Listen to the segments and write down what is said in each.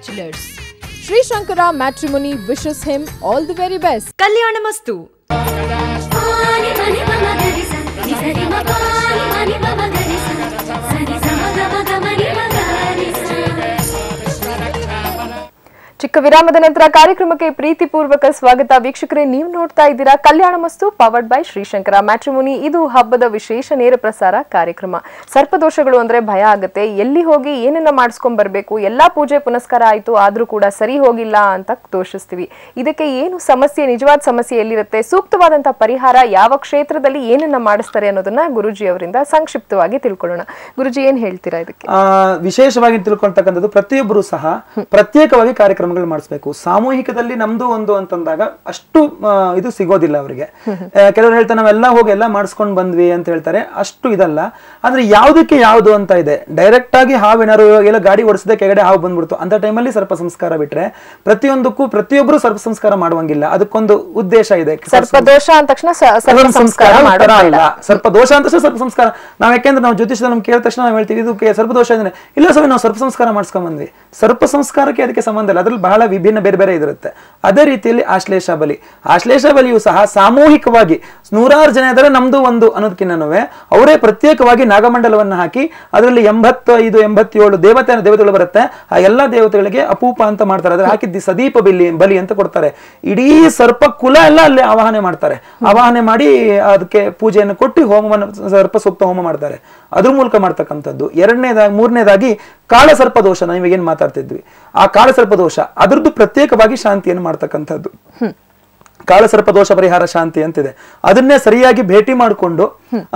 Bachelors Sri Shankara Matrimony wishes him all the very best. ಕಲ್ಯಾಣಮಸ್ತು పాని మని మమ గరి స ని సరి మ పాని మని మమ గరి స సరి స మ గ మ గ మని మ గరి స ಚಿಕ್ಕ ವಿರಾಮದ ನಂತರ ಕಾರ್ಯಕ್ರಮಕ್ಕೆ ಪ್ರೀತಿಪೂರ್ವಕ ಸ್ವಾಗತ ವೀಕ್ಷಕರೇ ನೀವು ನೋಡ್ತಾ ಇದ್ದೀರಾ ಕಲ್ಯಾಣ ಮಸ್ತು ಪವರ್ಡ್ ಬೈ ಶ್ರೀಶಂಕರ ಮ್ಯಾಟ್ರಿಮುನಿ ಇದು ಹಬ್ಬದ ವಿಶೇಷ ನೇರ ಪ್ರಸಾರ ಕಾರ್ಯಕ್ರಮ ಸರ್ಪದೋಷಗಳು ಅಂದ್ರೆ ಭಯ ಆಗುತ್ತೆ ಎಲ್ಲಿ ಹೋಗಿ ಏನನ್ನ ಮಾಡಿಸ್ಕೊಂಡ್ ಬರ್ಬೇಕು ಎಲ್ಲಾ ಪೂಜೆ ಪುನಸ್ಕಾರ ಆಯ್ತು ಆದ್ರೂ ಕೂಡ ಸರಿ ಹೋಗಿಲ್ಲ ಅಂತ ದೋಷಿಸ್ತೀವಿ ಇದಕ್ಕೆ ಏನು ಸಮಸ್ಯೆ ನಿಜವಾದ ಸಮಸ್ಯೆ ಎಲ್ಲಿರುತ್ತೆ ಸೂಕ್ತವಾದಂತ ಪರಿಹಾರ ಯಾವ ಕ್ಷೇತ್ರದಲ್ಲಿ ಏನನ್ನ ಮಾಡಿಸ್ತಾರೆ ಅನ್ನೋದನ್ನ ಗುರುಜಿ ಅವರಿಂದ ಸಂಕ್ಷಿಪ್ತವಾಗಿ ತಿಳ್ಕೊಳ್ಳೋಣ ಗುರುಜಿ ಏನ್ ಹೇಳ್ತೀರಾ ಇದಕ್ಕೆ ಆ, ವಿಶೇಷವಾಗಿ ತಿಳ್ಕೊಳ್ತಕ್ಕಂಥದ್ದು ಪ್ರತಿಯೊಬ್ಬರು ಸಹ ಪ್ರತ್ಯೇಕವಾಗಿ ಕಾರ್ಯಕ್ರಮಗಳು ಮಾಡಿಸ್ಬೇಕು ಸಾಮೂಹಿಕದಲ್ಲಿ ನಮ್ದು ಒಂದು ಅಂತಂದಾಗ ಅಷ್ಟು ಆ, ಇದು ಸಿಗೋದಿಲ್ಲ ಅವರಿಗೆ ಕೆಲವರು ಹೇಳ್ತಾರೆ ನಾವೆಲ್ಲ ಹೋಗಿ ಎಲ್ಲ ಮಾಡಿಸ್ಕೊಂಡು ಬಂದ್ವಿ ಅಂತ ಹೇಳ್ತಾರೆ ಅಷ್ಟು ಇದಲ್ಲ ಆದ್ರೆ ಯಾವ್ದಕ್ಕೆ ಯಾವ್ದು ಅಂತ ಇದೆ ಡೈರೆಕ್ಟ್ ಆಗಿ ಹಾವೇನಾರು ಎಲ್ಲ ಗಾಡಿ ಓಡಿಸದೆ ಕೆಳಗಡೆ ಹಾವು ಬಂದ್ಬಿಡ್ತು ಅಂತ ಟೈಮಲ್ಲಿ ಸರ್ಪ ಸಂಸ್ಕಾರ ಬಿಟ್ರೆ ಪ್ರತಿಯೊಂದಕ್ಕೂ ಪ್ರತಿಯೊಬ್ಬರು ಸರ್ಪ ಸಂಸ್ಕಾರ ಮಾಡುವಂಗಿಲ್ಲ ಅದಕ್ಕೊಂದು ಉದ್ದೇಶ ಇದೆ ಸರ್ಪದೋಷ ಅಂದ ತಕ್ಷಣ ಸ- ಸರ್ಪ ಸರ್ಪ ಸಂಸ್ಕಾರ ಸಂಸ್ಕಾರ ಮಾಡೋದು ತರ ಬೇಡ. ಅಲ್ಲ ಸರ್ಪ ದೋಷ ಅಂತ ತಕ್ಷಣ ಸರ್ಪ ಸಂಸ್ಕಾರ ನಾವ್ ಯಾಕೆಂದ್ರೆ ನಾವು ಜ್ಯೋತಿಷದಲ್ಲಿ ನಮ್ಗೆ ಕೇಳಿದ ತಕ್ಷಣ ನಾವು ಹೇಳ್ತೀವಿ ಇದಕ್ಕೆ ಸರ್ಪ ದೋಷ ಅಂದ್ರೆ ಇಲ್ಲ ಸ್ವಾಮಿ ನಾವು ಸರ್ಪ ಸಂಸ್ಕಾರ ಮಾಡಿಸ್ಕೊಂಡ್ ಬಂದ್ವಿ ಸರ್ಪ ಸಂಸ್ಕಾರಕ್ಕೆ ಅದಕ್ಕೆ ಸಂಬಂಧ ಇಲ್ಲ ಅದ್ರಲ್ಲಿ ಬಹಳ ವಿಭಿನ್ನ ಬೇರೆ ಬೇರೆ ಇದಿರುತ್ತೆ ಅದೇ ರೀತಿಯಲ್ಲಿ ಆಶ್ಲೇಷ ಬಲಿ ಆಶ್ಲೇಷ ಬಲಿಯು ಸಹ ಸಾಮೂಹಿಕವಾಗಿ ನೂರಾರು ಜನ ಇದ್ದಾರೆ ನಮ್ದು ಒಂದು ಅನ್ನೋದಕ್ಕಿನ್ನೂ ಅವರೇ ಪ್ರತ್ಯೇಕವಾಗಿ ನಾಗಮಂಡಲವನ್ನು ಹಾಕಿ ಅದರಲ್ಲಿ ಎಂಬತ್ತೈದು ಎಂಬತ್ತೇಳು ದೇವತೆ ದೇವತೆಗಳು ಬರುತ್ತೆ ಆ ಎಲ್ಲಾ ದೇವತೆಗಳಿಗೆ ಅಪೂಪ ಅಂತ ಮಾಡ್ತಾರೆ ಅದ್ರ ಹಾಕಿದ್ದಿ ಸದೀಪ ಬಲಿ ಬಲಿ ಅಂತ ಕೊಡ್ತಾರೆ ಇಡೀ ಸರ್ಪ ಕುಲ ಎಲ್ಲ ಅಲ್ಲಿ ಆವಾಹನೆ ಮಾಡ್ತಾರೆ ಆವಾಹನೆ ಮಾಡಿ ಅದಕ್ಕೆ ಪೂಜೆಯನ್ನು ಕೊಟ್ಟು ಹೋಮವನ್ನು ಸರ್ಪ ಸೂಕ್ತ ಹೋಮ ಮಾಡ್ತಾರೆ ಅದ್ರ ಮೂಲಕ ಮಾಡ್ತಕ್ಕಂಥದ್ದು ಎರಡನೇದಾಗಿ ಮೂರನೇದಾಗಿ ಕಾಳಸರ್ಪ ದೋಷ ನಾವು ಏನ್ ಮಾತಾಡ್ತಿದ್ವಿ ಆ ಕಾಳಸರ್ಪ ದೋಷ ಅದ್ರದ್ದು ಪ್ರತ್ಯೇಕವಾಗಿ ಶಾಂತಿಯನ್ನು ಮಾಡ್ತಕ್ಕಂಥದ್ದು ಕಾಳಸರ್ಪ ದೋಷ ಪರಿಹಾರ ಶಾಂತಿ ಅಂತಿದೆ ಅದನ್ನೇ ಸರಿಯಾಗಿ ಭೇಟಿ ಮಾಡಿಕೊಂಡು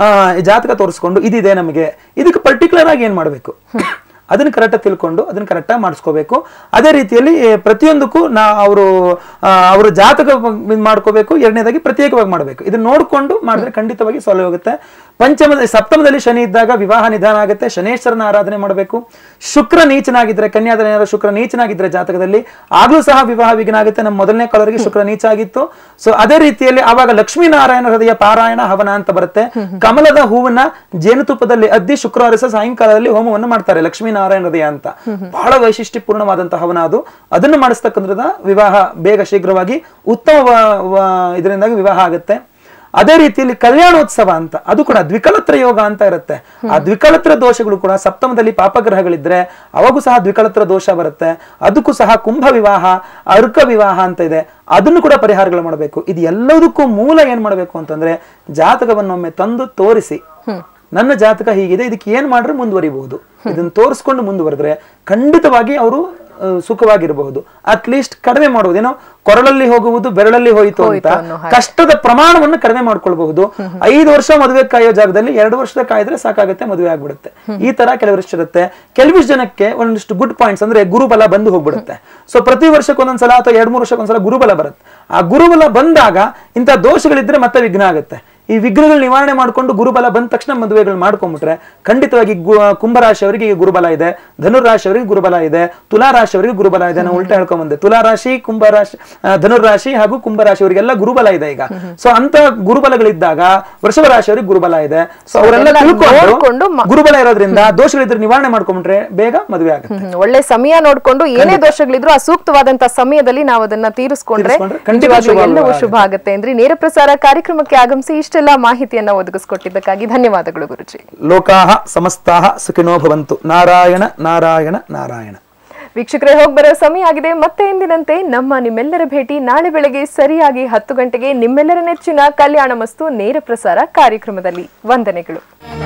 ಜಾತಕ ತೋರಿಸ್ಕೊಂಡು ಇದಿದೆ ನಮಗೆ ಇದಕ್ಕೆ ಪರ್ಟಿಕ್ಯುಲರ್ ಆಗಿ ಏನ್ ಮಾಡಬೇಕು ಅದನ್ನ ಕರೆಕ್ಟಾಗಿ ತಿಳ್ಕೊಂಡು ಅದನ್ನ ಕರೆಕ್ಟಾಗಿ ಮಾಡಿಸ್ಕೋಬೇಕು ಅದೇ ರೀತಿಯಲ್ಲಿ ಏ, ಪ್ರತಿಯೊಂದಕ್ಕೂ ನಾ ಅವರು ಅವರ ಜಾತಕ ಇದ್ ಮಾಡ್ಕೋಬೇಕು ಎರಡನೇದಾಗಿ ಪ್ರತ್ಯೇಕವಾಗಿ ಮಾಡಬೇಕು ಇದನ್ನ ನೋಡ್ಕೊಂಡು ಮಾಡಿದ್ರೆ ಖಂಡಿತವಾಗಿ ಸೊಲಭ ಹೋಗುತ್ತೆ ಪಂಚಮ ಸಪ್ತಮದಲ್ಲಿ ಶನಿ ಇದ್ದಾಗ ವಿವಾಹ ನಿಧಾನ ಆಗುತ್ತೆ ಶನೇಶ್ವರನ ಆರಾಧನೆ ಮಾಡಬೇಕು ಶುಕ್ರ ನೀಚನಾಗಿದ್ರೆ ಕನ್ಯಾದಲ್ಲಿ ಏನಾದ್ರು ಶುಕ್ರ ನೀಚನಾಗಿದ್ರೆ ಜಾತಕದಲ್ಲಿ ಆಗ್ಲೂ ಸಹ ವಿವಾಹ ವಿಘ್ನ ಆಗುತ್ತೆ ನಮ್ಮ ಮೊದಲನೇ ಕಾಲರಿಗೆ ಶುಕ್ರ ನೀಚ ಆಗಿತ್ತು ಸೊ ಅದೇ ರೀತಿಯಲ್ಲಿ ಆವಾಗ ಲಕ್ಷ್ಮೀನಾರಾಯಣ ಹೃದಯ ಪಾರಾಯಣ ಹವನ ಅಂತ ಬರುತ್ತೆ ಕಮಲದ ಹೂವನ್ನ ಜೇನುತುಪ್ಪದಲ್ಲಿ ಅದ್ದಿ ಶುಕ್ರವಾರ ಸಹ ಸಾಯಂಕಾಲದಲ್ಲಿ ಹೋಮವನ್ನು ಮಾಡ್ತಾರೆ ಲಕ್ಷ್ಮೀನಾರಾಯಣ ಹೃದಯ ಅಂತ ಬಹಳ ವೈಶಿಷ್ಟ್ಯಪೂರ್ಣವಾದಂತಹ ಹವನ ಅದು ಅದನ್ನು ಮಾಡಿಸ್ತಕ್ಕಂಥದ್ದು ವಿವಾಹ ಬೇಗ ಶೀಘ್ರವಾಗಿ ಉತ್ತಮ ವ- ವ- ಇದರಿಂದಾಗಿ ವಿವಾಹ ಆಗುತ್ತೆ ಅದೇ ರೀತಿಯಲ್ಲಿ ಕಲ್ಯಾಣೋತ್ಸವ ಅಂತ ಅದು ಕೂಡ ದ್ವಿಕಲತ್ರ ಯೋಗ ಅಂತ ಇರುತ್ತೆ ಆ ದ್ವಿಕಲತ್ರ ದೋಷಗಳು ಕೂಡ ಸಪ್ತಮದಲ್ಲಿ ಪಾಪಗ್ರಹಗಳಿದ್ರೆ ಅವಾಗೂ ಸಹ ದ್ವಿಕಲತ್ರ ದೋಷ ಬರುತ್ತೆ ಅದಕ್ಕೂ ಸಹ ಕುಂಭ ವಿವಾಹ ಅರ್ಕ ವಿವಾಹ ಅಂತ ಇದೆ ಅದನ್ನು ಕೂಡ ಪರಿಹಾರಗಳು ಮಾಡಬೇಕು ಇದು ಎಲ್ಲದಕ್ಕೂ ಮೂಲ ಏನ್ ಮಾಡಬೇಕು ಅಂತಂದ್ರೆ ಜಾತಕವನ್ನೊಮ್ಮೆ ತಂದು ತೋರಿಸಿ ನನ್ನ ಜಾತಕ ಹೀಗಿದೆ ಇದಕ್ಕೆ ಏನ್ ಮಾಡ್ರೆ ಮುಂದುವರಿಬಹುದು ಇದನ್ನ ತೋರಿಸ್ಕೊಂಡು ಮುಂದುವರೆದ್ರೆ ಖಂಡಿತವಾಗಿ ಅವರು ಸುಖವಾಗಿರಬಹುದು ಅಟ್ ಲೀಸ್ಟ್ ಕಡಿಮೆ ಮಾಡುವುದು ಏನೋ ಕೊರಳಲ್ಲಿ ಹೋಗುವುದು ಬೆರಳಲ್ಲಿ ಹೋಯಿತು ಅಂತ ಅನ್ನೋ ಕಷ್ಟದ ಪ್ರಮಾಣವನ್ನು ಕಡಿಮೆ ಮಾಡ್ಕೊಳ್ಬಹುದು ಐದು ವರ್ಷ ಮದುವೆ ಕಾಯೋ ಜಾಗದಲ್ಲಿ ಎರಡು ವರ್ಷದ ಕಾಯ್ದ್ರೆ ಸಾಕಾಗುತ್ತೆ ಮದುವೆ ಆಗ್ಬಿಡುತ್ತೆ ಈ ತರ ಕೆಲವರಿಷ್ಟು ಇರುತ್ತೆ ಕೆಲವಿಷ್ಟು ಜನಕ್ಕೆ ಒಂದಿಷ್ಟು ಗುಡ್ ಪಾಯಿಂಟ್ಸ್ ಅಂದ್ರೆ ಗುರುಬಲ ಬಂದು ಹೋಗ್ಬಿಡುತ್ತೆ ಸೊ ಪ್ರತಿ ವರ್ಷಕ್ಕೆ ಒಂದೊಂದ್ಸಲ ಅಥವಾ ಎರಡ್ ಮೂರು ವರ್ಷಕ್ಕೊಂದ್ಸಲ ಗುರುಬಲ ಬರುತ್ತೆ ಆ ಗುರುಬಲ ಬಂದಾಗ ಇಂಥ ದೋಷಗಳಿದ್ರೆ ಮತ್ತೆ ವಿಘ್ನ ಆಗುತ್ತೆ ಈ ವಿಘ್ನಗಳು ನಿವಾರಣೆ ಮಾಡಿಕೊಂಡು ಗುರುಬಲ ಬಂದ ತಕ್ಷಣ ಮದುವೆಗಳು ಮಾಡ್ಕೊಂಡ್ಬಿಟ್ರೆ ಖಂಡಿತವಾಗಿ ಗು- ಕುಂಭರಾಶಿಯವರಿಗೆ ಈಗ ಗುರುಬಲ ಇದೆ ಧನುರಾಶಿಯವರಿಗೆ ಗುರುಬಲ ಇದೆ ತುಲಾ ರಾಶಿಯವರಿಗೆ ಗುರುಬಲ ಇದೆ ನಾವು ಉಲ್ಟಾ ಹೇಳ್ಕೊಂಡ್ ಬಂದೆ ತುಲಾ ರಾಶಿ ಕುಂಭರಾಶಿ ಆ, ಧನುರಾಶಿ ಹಾಗೂ ಕುಂಭರಾಶಿಯವರಿಗೆಲ್ಲ ಗುರುಬಲ ಇದೆ ಈಗ ಸೊ ಅಂತ ಗುರುಬಲಗಳಿದ್ದಾಗ ವೃಷಭ ರಾಶಿಯವರಿಗೆ ಗುರುಬಲ ಇದೆ ಸೊ ಅವರೆಲ್ಲ ಅದೆಲ್ಲ ನೋಡ್ಕೊಂಡು ತಿಳ್ಕೊಂಡು ಮ- ಗುರುಬಲ ಇರೋದ್ರಿಂದ ದೋಷಗಳಿದ್ರೆ ನಿವಾರಣೆ ಮಾಡ್ಕೊಂಡ್ಬಿಟ್ರೆ ಬೇಗ ಮದುವೆ ಆಗುತ್ತೆ ಹ್ಮ್, ಒಳ್ಳೆ ಸಮಯ ನೋಡ್ಕೊಂಡು ಏನೇ ದೋಷಗಳಿದ್ರು ಆ ಸೂಕ್ತವಾದಂತ ಸಮಯದಲ್ಲಿ ನಾವು ಅದನ್ನ ತೀರಿಸ್ಕೊಂಡ್ರೆ ತೀರಿಸ್ಕೊಂಡ್ರೆ ಖಂಡಿತ ನಿಜವಾಗ್ಲೂ ಶುಭ ಎಲ್ಲವೂ ಆಗುತ್ತೆ. ಶುಭ ಆಗುತ್ತೆ ಅಂದ್ರೆ ನೇರ ಪ್ರಸಾರ ಕಾರ್ಯಕ್ರಮಕ್ಕೆ ಆಗಮಿಸಿ ಇಷ್ಟೆಲ್ಲ ಮಾಹಿತಿಯನ್ನ ಒದಗಿಸ್ಕೊಟ್ಟಿದ್ದಕ್ಕಾಗಿ ಧನ್ಯವಾದಗಳು ಗುರುಜಿ ಲೋಕಾಹ ಸಮಸ್ತಾಹ ಸುಖಿನೋ ಭವಂತು ನಾರಾಯಣ ನಾರಾಯಣ ನಾರಾಯಣ ವೀಕ್ಷಕರೇ ಹೋಗಿ ಬರೋ ಸಮಯ ಆಗಿದೆ ಮತ್ತೆ ಎಂದಿನಂತೆ ನಮ್ಮ ನಿಮ್ಮೆಲ್ಲರ ಭೇಟಿ ನಾಳೆ ಬೆಳಗ್ಗೆ ಸರಿಯಾಗಿ ಹತ್ತು ಗಂಟೆಗೆ ನಿಮ್ಮೆಲ್ಲರ ನೆಚ್ಚಿನ ಕಲ್ಯಾಣ ಮಸ್ತು ನೇರ ಪ್ರಸಾರ ಕಾರ್ಯಕ್ರಮದಲ್ಲಿ ವಂದನೆಗಳು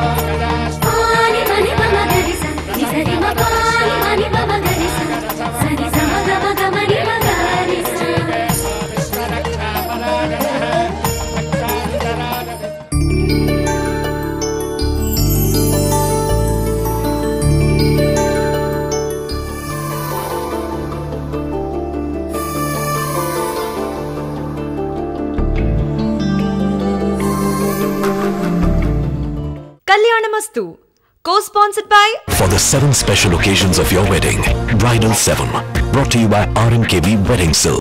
పాని మని మమ గరి స ని సరి మ పాని మని మమ గరి స సరి స మ గ మ గ మని మ గరి స ಕಲ್ಯಾಣಮಸ್ತು co sponsored by For the seven special occasions of your wedding, Bridal 7, brought to you by RMKB Wedding Silk.